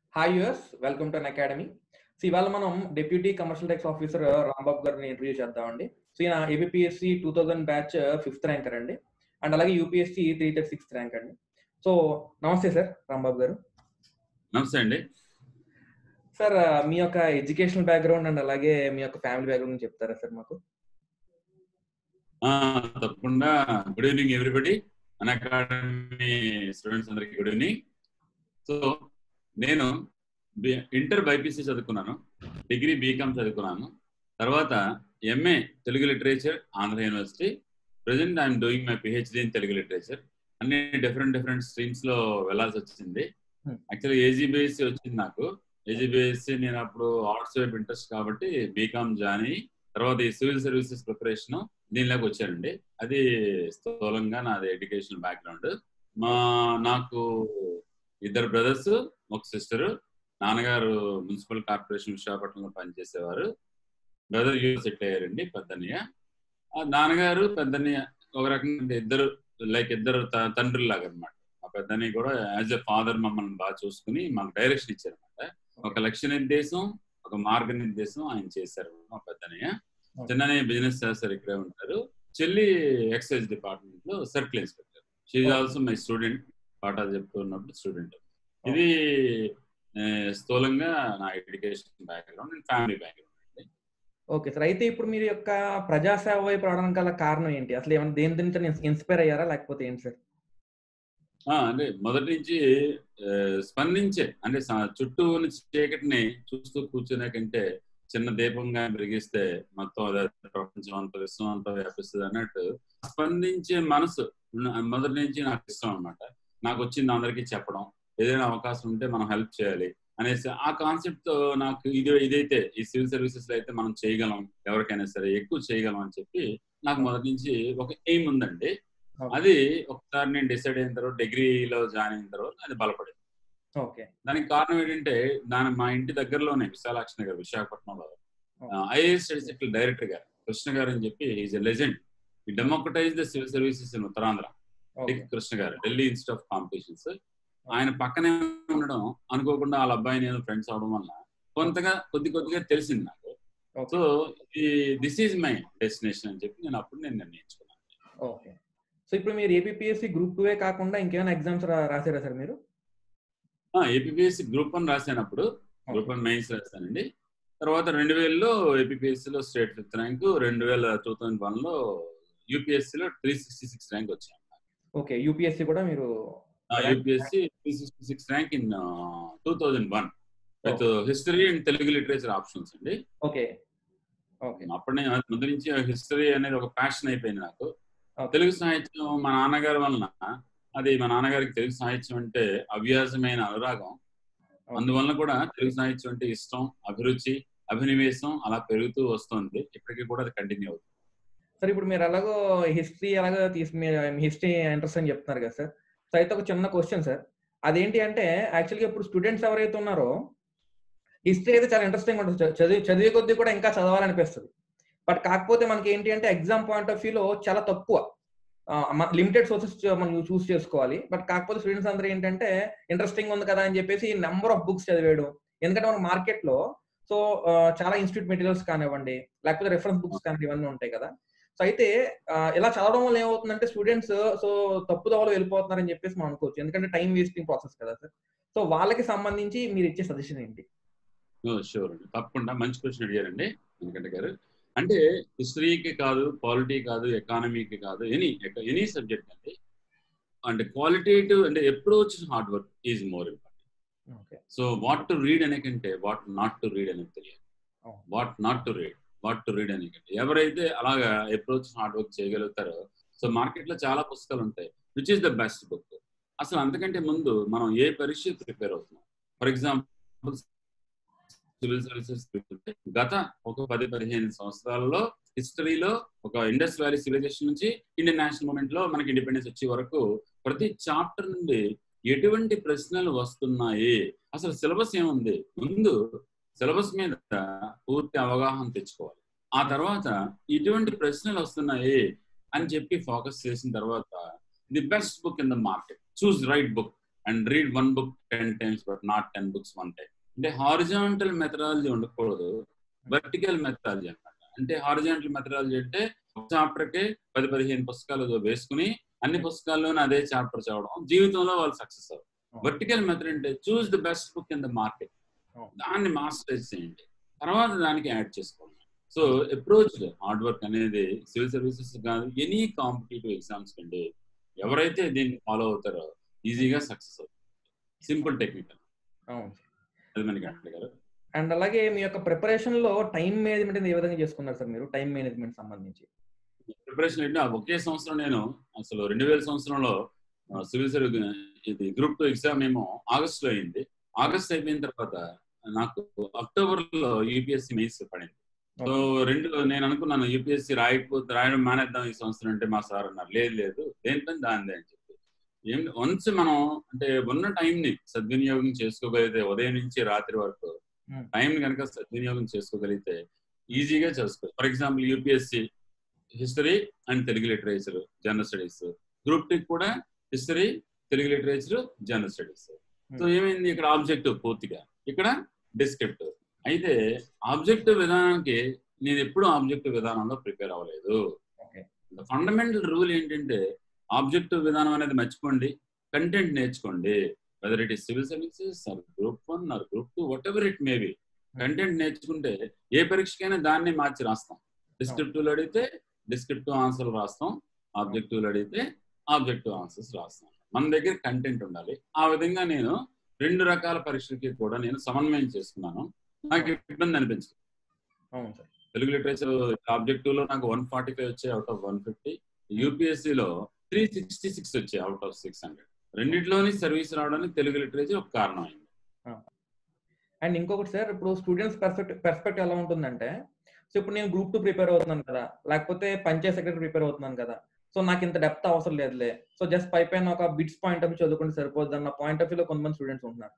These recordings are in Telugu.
Hi us welcome to Unacademy so ఇవాళ మనం deputy commercial tax officer Rambabu గారిని ఇంటర్వ్యూ చేద్దామండి సో ఈయన APPSC two thousand batch fifth ranker అండి అండ్ అలాగే UPSC three thirty sixth rank అండి సో నమస్తే సార్ రాంబాబు గారు నమస్తే అండి సార్ మీ యొక్క ఎడ్యుకేషనల్ బ్యాక్గ్రౌండ్ అండ్ అలాగే మీ యొక్క ఫ్యామిలీ బ్యాక్గ్రౌండ్ చెప్తారా సార్ మాకు ఆ, తప్పకుండా good evening everybody Unacademy students అందరికి గుడ్ ఈవినింగ్ సో నేను బి- ఇంటర్ బైపీసీ చదువుకున్నాను డిగ్రీ బీకామ్ చదువుకున్నాను తర్వాత MA Telugu literature Andhra university present I'm doing my PhD in Telugu literature అన్ని డిఫరెంట్ డిఫరెంట్ స్ట్రీమ్స్ లో వెళ్ళాల్సి వచ్చింది Hmm. యాక్చువల్లీ ఏజీబీఎస్సీ వచ్చింది నాకు ఏజీబీఎస్సీ నేను అప్పుడు ఆర్ట్స్ వైపు ఇంట్రెస్ట్ కాబట్టి బీకామ్ జాయిన్ అయ్యి తర్వాత ఈ సివిల్ సర్వీసెస్ ప్రిపరేషన్ దీనిలోకి వచ్చానండి అది స్థూలంగా నాది ఎడ్యుకేషనల్ బ్యాక్గ్రౌండ్ మా నాకు ఇద్దరు బ్రదర్స్ ఒక సిస్టర్ నాన్నగారు మున్సిపల్ కార్పొరేషన్ విశాఖపట్నంలో పనిచేసేవారు బ్రదర్ యూఎస్ సెట్ అయ్యారండి పెద్దన్నయ్య ఆ నాన్నగారు పెద్దన్నయ్య ఒక రకంగా అంటే ఇద్దరు లైక్ ఇద్దరు త- తండ్రుల్లాగా అనమాట మా పెద్దన్నయ్య కూడా యాజ్ ఎ ఫాదర్ మమ్మల్ని బాగా చూసుకుని మాకు డైరెక్షన్ ఇచ్చారనమాట ఒక లక్ష్య నిర్దేశం ఒక మార్గ నిర్దేశం ఆయన చేశారు మా పెద్దనయ్య చిన్ననే బిజినెస్ చేస్తారు ఇక్కడే ఉంటారు చెల్లి ఎక్సైజ్ డిపార్ట్మెంట్ లో circle inspector she also my student పాఠాలు చెప్తున్నప్పుడు స్టూడెంట్ ఇది ఆ, స్థూలంగా నా education background and family background okay sir అయితే ఇప్పుడు మీరు యొక్క ప్రజాసేవ వైపు రావడానికి గల కారణం ఏంటి అసలు ఏమైనా దేని దీంతో ఇన్స్పైర్ అయ్యారా లేకపోతే ఏంటి సార్ అంటే మొదటి నుంచి ఆ, స్పందించే అంటే స- చుట్టూ ఉన్న చీకటిని చూస్తూ కూర్చునే కంటే చిన్న దీపంగా వెలిగిస్తే మొత్తం అదే ప్రపంచం అంతా విశ్వం అంతా వ్యాపిస్తుంది అన్నట్టు స్పందించే మనసు ఉన్న- మొదటి నుంచి నాకు ఇష్టం అనమాట నాకు వచ్చింది అందరికీ చెప్పడం ఏదైనా అవకాశం ఉంటే మనం హెల్ప్ చేయాలి అనేసి ఆ కాన్సెప్ట్ తో నాకు ఇది ఇదైతే ఈ సివిల్ సర్వీసెస్ లో అయితే మనం చేయగలం ఎవరికైనా సరే ఎక్కువ చేయగలం అని చెప్పి నాకు మొదటి నుంచి ఒక ఎయిమ్ ఉందండి అది ఒకసారి నేను డిసైడ్ అయిన తర్వాత డిగ్రీలో జాయిన్ అయిన తర్వాత అది బలపడింది ఓకే దానికి కారణం ఏంటంటే దాని మా ఇంటి దగ్గరలోనే విశాలాక్షి నగర్ విశాఖపట్నంలో ఐఏఎస్ స్టడీస్ డైరెక్టర్ గారు కృష్ణ గారు అని చెప్పి ఈజ్ ఎ లెజెండ్ ఈ democratize the civil services in Uttarandhra okay డిక్ కృష్ణ గారు ఢిల్లీ ఇన్స్టిట్యూట్ ఆఫ్ కాంపిటీషన్స్ ఆయన పక్కనే ఉండడం అనుకోకుండా వాళ్ళ అబ్బాయి నేను ఫ్రెండ్స్ అవడం వల్ల కొంతగా కొద్ది కొద్దిగా తెలిసింది నాకు ఓకే సో ఈ దిస్ ఈజ్ మై డెస్టినేషన్ అని చెప్పి నేను అప్పుడు నేను నిర్ణయించుకున్నాను ఓకే సో ఇప్పుడు మీరు ఏపీఎస్సి గ్రూప్ టూ కాకుండా ఇంకేమైనా ఎగ్జామ్స్ రాసారా సార్ మీరు ఏపీఎస్సి గ్రూప్ వన్ రాసినప్పుడు గ్రూప్ వన్ మెయిన్స్ రాశానండి తర్వాత రెండు వేలలో ఏపీఎస్సి లో స్టేట్ ఫిఫ్త్ ర్యాంక్ రెండు వేల టూ థౌసండ్ వన్ లో యూపీఎస్సి లో త్రీ సిక్స్టీ సిక్స్ ర్యాంక్ వచ్చాను ఓకే యూపీఎస్సి కూడా మీరు UPSC three sixty six rank in two thousand one with history and Telugu literature options అండి ఓకే ఓకే అప్పటి నుంచి ముందు నుంచి హిస్టరీ అనేది ఒక ప్యాషన్ అయిపోయింది నాకు Okay. తెలుగు సాహిత్యం మా నాన్నగారి వలన అది మా నాన్నగారికి తెలుగు సాహిత్యం అంటే అవ్యాసమైన అనురాగం అందువలన కూడా తెలుగు సాహిత్యం అంటే ఇష్టం అభిరుచి అభినివేశం అలా పెరుగుతూ వస్తుంది ఇప్పటికీ కూడా అది కంటిన్యూ అవుతుంది సార్ ఇప్పుడు మీరు ఎలాగో హిస్టరీ ఎలాగో తీసి మీరు హిస్టరీ ఇంట్రెస్ట్ అని చెప్తున్నారు కదా సార్ సో అయితే ఒక చిన్న క్వశ్చన్ సార్ అదేంటి అంటే యాక్చువల్గా ఇప్పుడు స్టూడెంట్స్ ఎవరైతే ఉన్నారో హిస్టరీ అయితే చాలా ఇంట్రెస్టింగ్ ఉంటుంది చ- చదివి చదివే కొద్దీ కూడా ఇంకా చదవాలనిపిస్తుంది బట్ కాకపోతే మనకి ఏంటి అంటే ఎగ్జామ్ పాయింట్ ఆఫ్ వ్యూలో చాలా తక్కువ లిమిటెడ్ సోర్సెస్ మనం చూస్ చేసుకోవాలి బట్ కాకపోతే స్టూడెంట్స్ అందరూ ఏంటంటే ఇంట్రెస్టింగ్ ఉంది కదా అని చెప్పేసి నెంబర్ ఆఫ్ బుక్స్ చదివేయడం ఎందుకంటే మన మార్కెట్ లో సో చాలా ఇన్స్టిట్యూట్ మెటీరియల్స్ కానివ్వండి లేకపోతే రెఫరెన్స్ బుక్స్ కానీ ఇవన్నీ ఉంటాయి కదా సో అయితే ఆ, ఇలా చదవడం వల్ల ఏమవుతుందంటే స్టూడెంట్స్ సో తప్పుదోవలో వెళ్ళిపోతున్నారని చెప్పేసి మనం అనుకోవచ్చు ఎందుకంటే టైం వేస్టింగ్ ప్రాసెస్ కదా సార్ సో వాళ్ళకి సంబంధించి మీరు ఇచ్చే సజెషన్ ఏంటి షూర్ అండి తప్పకుండా మంచి క్వశ్చన్ అడిగారండి వెంకట గారు అంటే హిస్టరీకి కాదు పాలిటీ కాదు ఎకానమీకి కాదు ఎనీ ఎనీ సబ్జెక్ట్ అండి అంటే క్వాలిటేటివ్ అంటే approach hard work is more important okay so what to read అనే కంటే వాట్ నాట్ టు రీడ్ అనేది తెలియాలి అవును. What not to read what to read అనే కంటే ఎవరైతే అలాగా అప్రోచ్ హార్డ్ వర్క్ చేయగలుగుతారో సో మార్కెట్ లో చాలా పుస్తకాలు ఉంటాయి which is the best book అసలు అంతకంటే ముందు మనం ఏ పరీక్ష ప్రిపేర్ అవుతున్నాం ఫర్ ఎగ్జాంపుల్ సివిల్ సర్వీసెస్ గత ఒక పది పదిహేను సంవత్సరాలలో హిస్టరీలో ఒక ఇండస్ వ్యాలీ సివిలైజేషన్ నుంచి ఇండియన్ నేషనల్ మూమెంట్ లో మనకి ఇండిపెండెన్స్ వచ్చే వరకు ప్రతి చాప్టర్ నుండి ఎటువంటి ప్రశ్నలు వస్తున్నాయి అసలు సిలబస్ ఏముంది ముందు సిలబస్ మీద పూర్తి అవగాహన తెచ్చుకోవాలి ఆ తర్వాత ఇటువంటి ప్రశ్నలు వస్తున్నాయి అని చెప్పి ఫోకస్ చేసిన తర్వాత the best book in the market choose right book and read one book ten times but not ten books one time అంటే హారిజాంటల్ మెథడాలజీ ఉండకూడదు వర్టికల్ మెథడాలజీ అనమాట అంటే హారిజాంటల్ మెథడాలజీ అంటే ఒక చాప్టర్ కి పది పదిహేను పుస్తకాలు వేసుకుని అన్ని పుస్తకాల్లోనే అదే చాప్టర్ చదవడం జీవితంలో వాళ్ళు సక్సెస్ అవ్వరు వర్టికల్ మెథడ్ అంటే choose the best book in the market దాన్ని మాస్టరైజ్ చేయండి తర్వాత దానికి యాడ్ చేసుకోండి సో అప్రోచ్ హార్డ్ వర్క్ అనేది సివిల్ సర్వీసెస్ కాదు ఎనీ కాంపిటేటివ్ ఎగ్జామ్స్ కండి ఎవరైతే దీన్ని ఫాలో అవుతారో ఈజీగా సక్సెస్ అవుతారు సింపుల్ టెక్నిక్ అవును అది మనకి అంటే గారు అండ్ అలాగే మీ యొక్క ప్రిపరేషన్ లో టైం మేనేజ్మెంట్ ఏ విధంగా చేసుకున్నారు సార్ మీరు టైం మేనేజ్మెంట్ సంబంధించి ప్రిపరేషన్ ఏంటి ఆ ఒకే సంవత్సరం నేను అసలు రెండు వేల సంవత్సరంలో సివిల్ సర్వీస్ ఇది గ్రూప్ టూ ఎగ్జామ్ ఏమో ఆగస్ట్ లో అయింది ఆగస్ట్ అయిపోయిన తర్వాత నాకు అక్టోబర్ లో యూపీఎస్సీ మెయిన్స్ పడింది సో రెండు నేను అనుకున్నాను యూపీఎస్సీ రాయకపోతే రాయడం మానేద్దాం ఈ సంవత్సరం అంటే మా సార్ అన్నారు లేదు లేదు దేనిపైన దానిదే అని చెప్పి ఏం వన్స్ మనం అంటే ఉన్న టైంని సద్వినియోగం చేసుకోగలిగితే ఉదయం నుంచి రాత్రి వరకు టైం కనుక సద్వినియోగం చేసుకోగలిగితే ఈజీగా చేసుకోవచ్చు for example UPSC history and Telugu literature general studies group two కూడా history Telugu literature general studies so ఏమైంది ఇక్కడ ఆబ్జెక్టివ్ పూర్తిగా ఇక్కడ డిస్క్రిప్టివ్ అయితే ఆబ్జెక్టివ్ విధానానికి నేను ఎప్పుడు ఆబ్జెక్టివ్ విధానంలో ప్రిపేర్ అవ్వలేదు ఫండమెంటల్ రూల్ ఏంటంటే ఆబ్జెక్టివ్ విధానం అనేది మర్చిపోండి కంటెంట్ నేర్చుకోండి whether it is civil services or group one or group two whatever it maybe content నేర్చుకుంటే ఏ పరీక్షకైనా దాన్ని మార్చి రాస్తాం డిస్క్రిప్టివ్ అడిగితే డిస్క్రిప్టివ్ ఆన్సర్లు రాస్తాం ఆబ్జెక్టివ్ అడిగితే ఆబ్జెక్టివ్ ఆన్సర్స్ రాస్తాం మన దగ్గర కంటెంట్ ఉండాలి ఆ విధంగా నేను రెండు రకాల పరీక్షలకి కూడా నేను సమన్వయం చేసుకున్నాను నాకు ఇబ్బంది అనిపించింది అవును సార్ తెలుగు లిటరేచర్ ఆబ్జెక్టివ్ లో నాకు వన్ ఫార్టీ ఫైవ్ వచ్చాయి అవుట్ ఆఫ్ వన్ ఫిఫ్టీ యూపీఎస్సీలో త్రీ సిక్స్టీ సిక్స్ వచ్చాయి అవుట్ ఆఫ్ సిక్స్ హండ్రెడ్ రెండిట్లోని సర్వీస్ రావడానికి తెలుగు లిటరేచర్ ఒక కారణం అయింది అండ్ ఇంకొకటి సార్ ఇప్పుడు స్టూడెంట్స్ పర్స్పెక్టివ్ పర్స్పెక్టివ్ ఎలా ఉంటుందంటే సో ఇప్పుడు నేను గ్రూప్ టూ ప్రిపేర్ అవుతున్నాను కదా లేకపోతే పంచాయత్ సెక్రటరీ ప్రిపేర్ అవుతున్నాను కదా సో నాకు ఇంత డెప్త్ అవసరం లేదులే సో జస్ట్ పై పైన ఒక బిట్స్ పాయింట్ ఆఫ్ వ్యూ చదువుకుంటే సరిపోద్ది అన్న పాయింట్ ఆఫ్ వ్యూలో కొంతమంది స్టూడెంట్స్ ఉంటున్నారు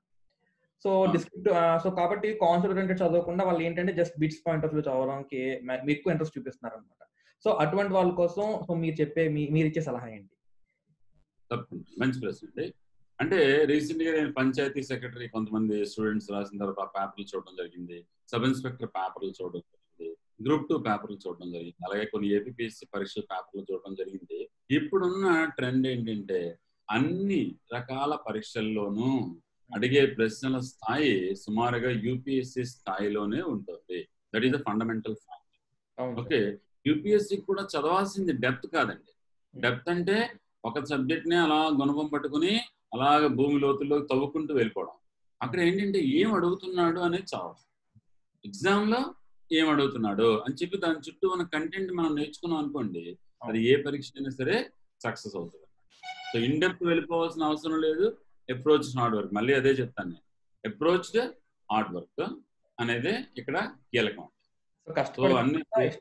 సో డిస్క్రిప్టివ్ సో కాబట్టి కాన్సెప్ట్ ఓరియంటెడ్ చదవకుండా వాళ్ళు ఏంటంటే just bits point of view చదవడానికి మీకు ఎక్కువ ఇంట్రెస్ట్ చూపిస్తున్నారు అనమాట సో అటువంటి వాళ్ళ కోసం సో మీరు చెప్పే మీరు ఇచ్చే సలహా ఏంటి తప్పకుండా మంచి ప్రశ్న అండి అంటే రీసెంట్ గా నేను పంచాయతీ సెక్రటరీ కొంతమంది స్టూడెంట్స్ రాసిన తర్వాత పేపర్లు చూడడం జరిగింది సబ్ ఇన్స్పెక్టర్ పేపర్లు చూడడం జరిగింది గ్రూప్ టూ పేపర్లు చూడడం జరిగింది అలాగే కొన్ని ఏపీఎస్సి పరీక్షల పేపర్లు చూడడం జరిగింది ఇప్పుడున్న ట్రెండ్ ఏంటంటే అన్ని రకాల పరీక్షల్లోనూ అడిగే ప్రశ్నల స్థాయి సుమారుగా యూపీఎస్సి స్థాయిలోనే ఉంటుంది that is the fundamental fact okay UPSC కూడా చదవాల్సింది డెప్త్ కాదండి డెప్త్ అంటే ఒక సబ్జెక్ట్ ని అలా గుణపం పట్టుకుని అలాగ భూమి లోతుల్లో తవ్వుకుంటూ వెళ్ళిపోవడం అక్కడ ఏంటంటే ఏం అడుగుతున్నాడు అనేది చదవడం ఎగ్జామ్ లో ఏం అడుగుతున్నాడు అని చెప్పి దాని చుట్టూ ఉన్న కంటెంట్ మనం నేర్చుకున్నాం అనుకోండి అది ఏ పరీక్ష అయినా సరే సక్సెస్ అవుతుంది సో ఇన్ డెప్త్ వెళ్ళిపోవాల్సిన అవసరం లేదు అప్రోచ్ హార్డ్ వర్క్ మళ్ళీ అదే చెప్తాను నేను అప్రోచ్డ్ హార్డ్ వర్క్ అనేది ఇక్కడ కీలకం సో అన్ని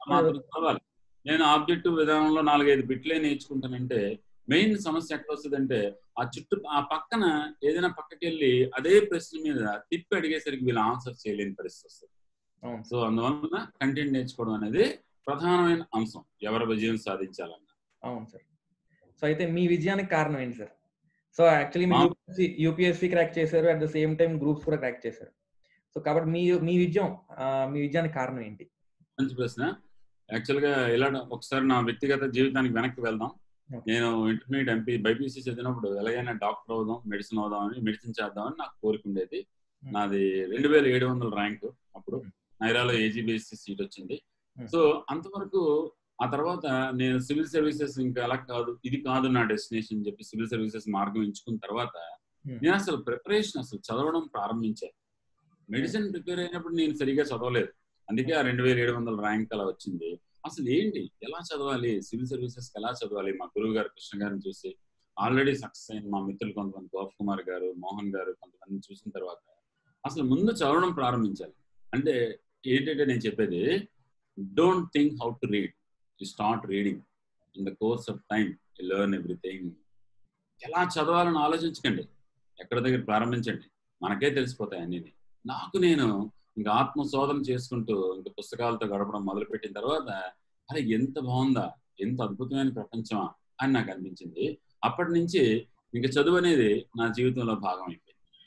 చదవాలి నేను ఆబ్జెక్టివ్ విధానంలో నాలుగైదు బిట్లే నేర్చుకుంటానంటే మెయిన్ సమస్య ఎక్కడ వస్తుందంటే ఆ చుట్టూ ఆ పక్కన ఏదైనా పక్కకి వెళ్ళి అదే ప్రశ్న మీద తిప్పి అడిగేసరికి వీళ్ళు ఆన్సర్ చేయలేని పరిస్థితి వస్తుంది సో అందువలన కంటెంట్ నేర్చుకోవడం అనేది ప్రధానమైన అంశం ఎవరి విజయం సాధించాలన్నా అవును సార్ సో అయితే మీ విజయానికి కారణం ఏంటి సార్ సో యాక్చువల్లీ మీరు యూపీఎస్సీ క్రాక్ చేశారు at the same time groups కూడా క్రాక్ చేశారు సో కాబట్టి మీ మీ విజయం మీ విజయానికి కారణం ఏంటి మంచి ప్రశ్న యాక్చువల్ గా ఇలా ఒకసారి నా వ్యక్తిగత జీవితానికి వెనక్కి వెళ్దాం నేను ఇంటర్మీడియట్ ఎంపీ బైపీసీ చదివినప్పుడు ఎలాగైనా డాక్టర్ అవుదాం మెడిసిన్ అవుదామని మెడిసిన్ చేద్దామని నాకు కోరిక ఉండేది నాది రెండు వేల ఏడు వందల ర్యాంక్ అప్పుడు నైరాలో ఏజీబీఎస్సీ సీట్ వచ్చింది సో అంతవరకు ఆ తర్వాత నేను సివిల్ సర్వీసెస్ ఇంకా అలా కాదు ఇది కాదు నా డెస్టినేషన్ చెప్పి సివిల్ సర్వీసెస్ మార్గం ఎంచుకున్న తర్వాత నేను అసలు ప్రిపరేషన్ అసలు చదవడం ప్రారంభించాను మెడిసిన్ ప్రిపేర్ అయినప్పుడు నేను సరిగా చదవలేదు అందుకే ఆ రెండు వేల ఏడు వందల ర్యాంక్ అలా వచ్చింది అసలు ఏంటి ఎలా చదవాలి సివిల్ సర్వీసెస్ ఎలా చదవాలి మా గురువు గారు కృష్ణ గారిని చూసి ఆల్రెడీ సక్సెస్ అయిన మా మిత్రులు కొంతమంది గోప్ కుమార్ గారు మోహన్ గారు కొంతమంది చూసిన తర్వాత అసలు ముందు చదవడం ప్రారంభించాలి అంటే ఏంటంటే నేను చెప్పేది don't think how to read you start reading in the course of time you learn everything ఎలా చదవాలని ఆలోచించకండి ఎక్కడ దగ్గర ప్రారంభించండి మనకే తెలిసిపోతాయి అన్ని నాకు నేను ఇంకా ఆత్మ శోధన చేసుకుంటూ ఇంకా పుస్తకాలతో గడపడం మొదలుపెట్టిన తర్వాత అరే ఎంత బాగుందా ఎంత అద్భుతమైన ప్రపంచమా అని నాకు అనిపించింది అప్పటి నుంచి ఇంకా చదువు అనేది నా జీవితంలో భాగం అయిపోయింది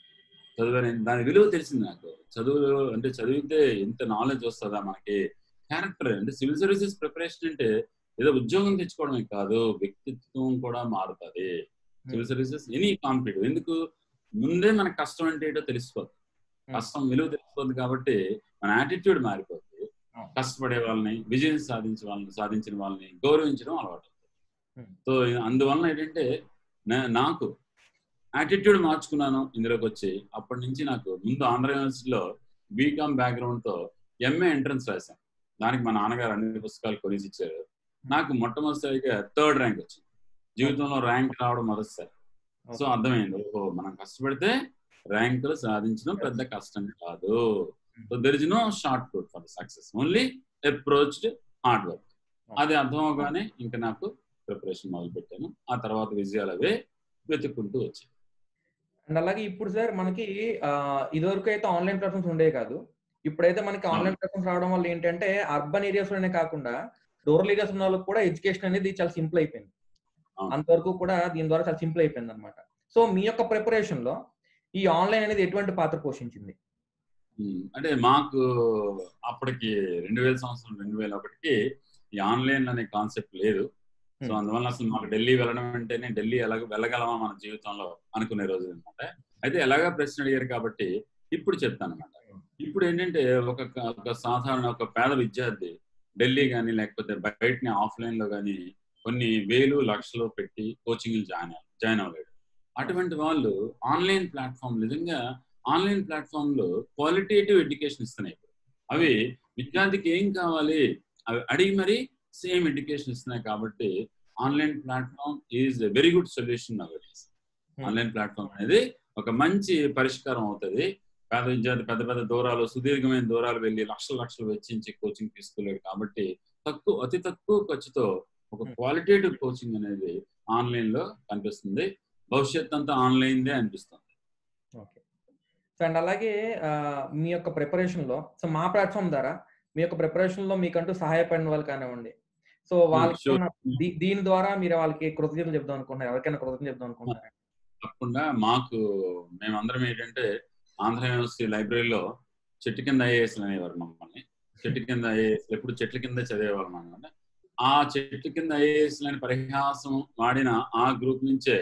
చదువు అనేది దాని విలువ తెలిసింది నాకు చదువు అంటే చదివితే ఎంత నాలెడ్జ్ వస్తుందా మనకి క్యారెక్టర్ అంటే సివిల్ సర్వీసెస్ ప్రిపరేషన్ అంటే ఏదో ఉద్యోగం తెచ్చుకోవడమే కాదు వ్యక్తిత్వం కూడా మారుతుంది సివిల్ సర్వీసెస్ ఎనీ కాంపిటేటివ్ ఎందుకు ముందే మనకు కష్టం అంటే ఏంటో తెలిసిపోతుంది కష్టం విలువ తెలిసిపోతుంది కాబట్టి మన యాటిట్యూడ్ మారిపోతుంది Hmm. కష్టపడే వాళ్ళని విజయం సాధించిన వాళ్ళని సాధించిన వాళ్ళని గౌరవించడం అలవాటు Hmm. సో అందువలన ఏంటంటే నా- నాకు యాటిట్యూడ్ మార్చుకున్నాను ఇందులోకి వచ్చి అప్పటి నుంచి నాకు ముందు ఆంధ్ర యూనివర్సిటీలో బీకామ్ బ్యాక్గ్రౌండ్ తో ఎంఏ ఎంట్రన్స్ రాశాను దానికి మా నాన్నగారు అన్ని పుస్తకాలు కొనేసి ఇచ్చారు నాకు మొట్టమొదటిసారిగా థర్డ్ ర్యాంక్ వచ్చింది జీవితంలో ర్యాంక్ రావడం మొదటిసారి సో అర్థమైంది ఓహో మనం కష్టపడితే ర్యాంకులు సాధించడం పెద్ద కష్టం కాదు so there is no shortcut for success only approached hard work అది అర్థం అవగానే ఇంకా నాకు ప్రిపరేషన్ మొదలు పెట్టాను ఆ తర్వాత విజయాలు అవే వెతుక్కుంటూ వచ్చాయి అండ్ అలాగే ఇప్పుడు సార్ మనకి ఆ, ఇదివరకు అయితే ఆన్లైన్ ప్లాట్ఫామ్స్ ఉండేవి కాదు ఇప్పుడైతే మనకి ఆన్లైన్ ప్లాట్ఫామ్స్ రావడం వల్ల ఏంటంటే అర్బన్ ఏరియాస్ లోనే కాకుండా రూరల్ ఏరియాస్ ఉన్న వాళ్ళకి కూడా ఎడ్యుకేషన్ అనేది చాలా సింపుల్ అయిపోయింది అవును. అంతవరకు కూడా దీని ద్వారా చాలా సింపుల్ అయిపోయింది అనమాట సో మీ యొక్క ప్రిపరేషన్ లో ఈ ఆన్లైన్ అనేది ఎటువంటి పాత్ర పోషించింది ఉమ్, అంటే మాకు అప్పటికి రెండు వేల సంవత్సరం రెండు వేల ఒకటికి ఈ ఆన్లైన్ అనే కాన్సెప్ట్ లేదు సో Hmm. అందువల్ల అసలు మాకు ఢిల్లీ వెళ్ళడం అంటేనే ఢిల్లీ ఎలాగ వెళ్ళగలమా మన జీవితంలో అనుకునే రోజులు అనమాట అయితే ఎలాగా ప్రశ్న అడిగారు కాబట్టి ఇప్పుడు చెప్తాను అనమాట ఇప్పుడు ఏంటంటే ఒక ఒక సాధారణ ఒక పేద విద్యార్థి ఢిల్లీ కానీ లేకపోతే బయటని ఆఫ్లైన్ లో కానీ కొన్ని వేలు లక్షలు పెట్టి కోచింగ్ జాయిన్ జాయిన్ అవ్వలేడు అటువంటి వాళ్ళు ఆన్లైన్ ప్లాట్ఫామ్ నిజంగా ఆన్లైన్ ప్లాట్ఫామ్ లో క్వాలిటేటివ్ ఎడ్యుకేషన్ ఇస్తున్నాయి ఇప్పుడు అవి విద్యార్థికి ఏం కావాలి అవి అడిగి మరి సేమ్ ఎడ్యుకేషన్ ఇస్తున్నాయి కాబట్టి online platform is very good solution nowadays online platform అనేది ఒక మంచి పరిష్కారం అవుతుంది పేద విద్యార్థి పెద్ద పెద్ద దూరాలు సుదీర్ఘమైన దూరాలు వెళ్ళి లక్షల లక్షలు వెచ్చించి కోచింగ్ తీసుకోలేడు కాబట్టి తక్కువ అతి తక్కువ ఖర్చుతో ఒక Hmm. క్వాలిటేటివ్ కోచింగ్ అనేది ఆన్లైన్ లో కనిపిస్తుంది భవిష్యత్ అంతా ఆన్లైన్ దే అనిపిస్తుంది ఓకే సో అండ్ అలాగే ఆ, మీ యొక్క ప్రిపరేషన్ లో సో మా ప్లాట్ఫామ్ ద్వారా మీ యొక్క ప్రిపరేషన్ లో మీకంటూ సహాయపడిన వాళ్ళు కానివ్వండి సో వాళ్ళకి sure. ఉన్న- దీ- దీని ద్వారా మీరు వాళ్ళకి కృతజ్ఞతలు చెప్దాం అనుకుంటున్నారు ఎవరికైనా కృతజ్ఞతలు చెప్దాం అనుకుంటున్నారు తప్పకుండా మాకు మేమందరం ఏంటంటే ఆంధ్ర యూనివర్సిటీ లైబ్రరీలో చెట్టు కింద ఐఏఎస్ అనేవారు మమ్మల్ని చెట్టు కింద ఐఏఎస్ ఎప్పుడు చెట్ల కింద చదివేవాళ్ళం అనమాట ఆ చెట్టు కింద ఐఏఎస్ అని పరిహాసం వాడిన ఆ గ్రూప్ నుంచే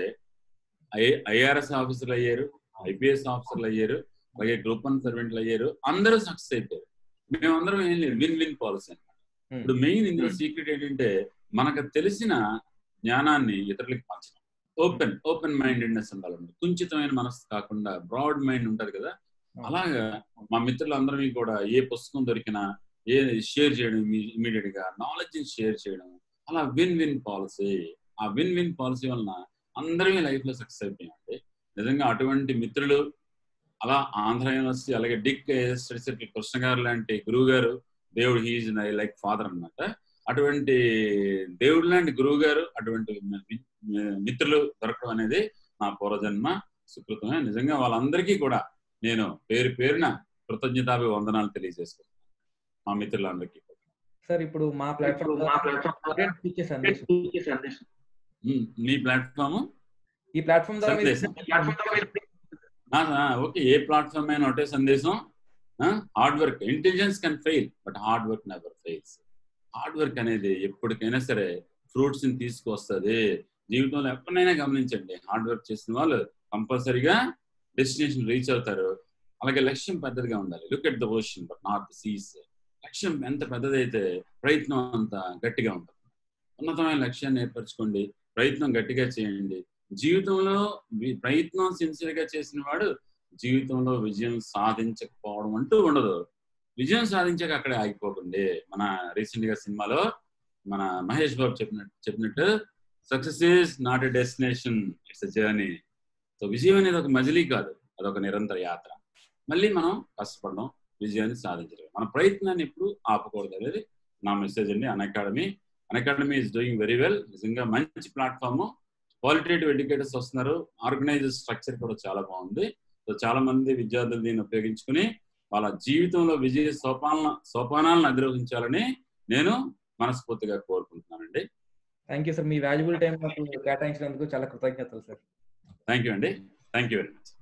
ఐ ఐఆర్ఎస్ ఆఫీసర్లు అయ్యారు ఐపీఎస్ ఆఫీసర్లు అయ్యారు అలాగే గ్రూప్ వన్ సర్వెంట్లు అయ్యారు అందరూ సక్సెస్ అయిపోయారు మేమందరం ఏం లేదు విన్ విన్ పాలసీ అనమాట ఇప్పుడు మెయిన్ ఇందులో సీక్రెట్ ఏంటంటే మనకు తెలిసిన జ్ఞానాన్ని ఇతరులకు పంచడం ఓపెన్ ఓపెన్ మైండెడ్నెస్ ఉండాలండి కుంచితమైన మనసు కాకుండా బ్రాడ్ మైండ్ ఉంటది కదా అలాగా మా మిత్రులందరినీ కూడా ఏ పుస్తకం దొరికినా ఏ షేర్ చేయడం ఇమీడియట్ గా నాలెడ్జ్ షేర్ చేయడం అలా విన్ విన్ పాలసీ ఆ విన్ విన్ పాలసీ వలన అందరినీ లైఫ్ లో సక్సెస్ అయిపోయామండి నిజంగా అటువంటి మిత్రులు అలా ఆంధ్ర యూనివర్సిటీ అలాగే డిక్ స్టడీ కృష్ణ గారు లాంటి గురువు గారు దేవుడు హీజ్ లైక్ ఫాదర్ అన్నమాట అటువంటి దేవుడు లాంటి గురువు గారు అటువంటి మి- మిత్రులు దొరకడం అనేది నా పూర్వజన్మ సుకృతమే నిజంగా వాళ్ళందరికీ కూడా నేను పేరు పేరున కృతజ్ఞతాభి వందనాలు తెలియజేసుకుంటాను మా మిత్రులందరికీ కూడా. సార్ ఇప్పుడు మా ప్లాట్ఫామ్ మా ప్లాట్ఫామ్ ఇచ్చే సందేశం సందేశం ఉమ్, మీ ప్లాట్ఫామ్ ఈ ప్లాట్ఫామ్ ద్వారా మీరు సందేశం. ఓకే ఏ ప్లాట్ఫామ్ అయినా ఒకటే సందేశం hard work intelligence can fail but hard work never fails hard work అనేది ఎప్పటికైనా సరే ఫ్రూట్స్ ని తీసుకొస్తుంది జీవితంలో ఎప్పుడైనా గమనించండి హార్డ్ వర్క్ చేసిన వాళ్ళు కంపల్సరీగా డెస్టినేషన్ రీచ్ అవుతారు అలాగే లక్ష్యం పెద్దదిగా ఉండాలి look at the ocean but not the seas లక్ష్యం ఎంత పెద్దదైతే ప్రయత్నం అంత గట్టిగా ఉంటుంది ఉన్నతమైన లక్ష్యాన్ని ఏర్పరచుకోండి ప్రయత్నం గట్టిగా చేయండి జీవితంలో వి- ప్రయత్నం సిన్సియర్ గా చేసిన వాడు జీవితంలో విజయం సాధించకపోవడం అంటూ ఉండదు విజయం సాధించాక అక్కడే ఆగిపోకండి మన రీసెంట్ గా సినిమాలో మన మహేష్ బాబు చెప్పినట్టు చెప్పినట్టు success is not a destination it's a journey so విజయం అనేది ఒక మజిలీ కాదు అదొక నిరంతర యాత్ర మళ్ళీ మనం కష్టపడడం విజయాన్ని సాధించడం మన ప్రయత్నాన్ని ఎప్పుడు ఆపకూడదు అనేది నా మెసేజ్ అండి Unacademy Unacademy is doing very well నిజంగా మంచి ప్లాట్ఫామ్ క్వాలిటేటివ్ ఎడ్యుకేటర్స్ వస్తున్నారు ఆర్గనైజ్ స్ట్రక్చర్ కూడా చాలా బాగుంది సో చాలా మంది విద్యార్థులు దీన్ని ఉపయోగించుకుని వాళ్ళ జీవితంలో విజయ సోపాన సోపానాలను అధిరోహించాలని నేను మనస్ఫూర్తిగా కోరుకుంటున్నానండి థ్యాంక్ యూ సార్ మీ వాల్యుబుల్ టైం నాకు కేటాయించినందుకు చాలా కృతజ్ఞతలు సార్ థ్యాంక్ యూ అండి థ్యాంక్ యూ వెరీ మచ్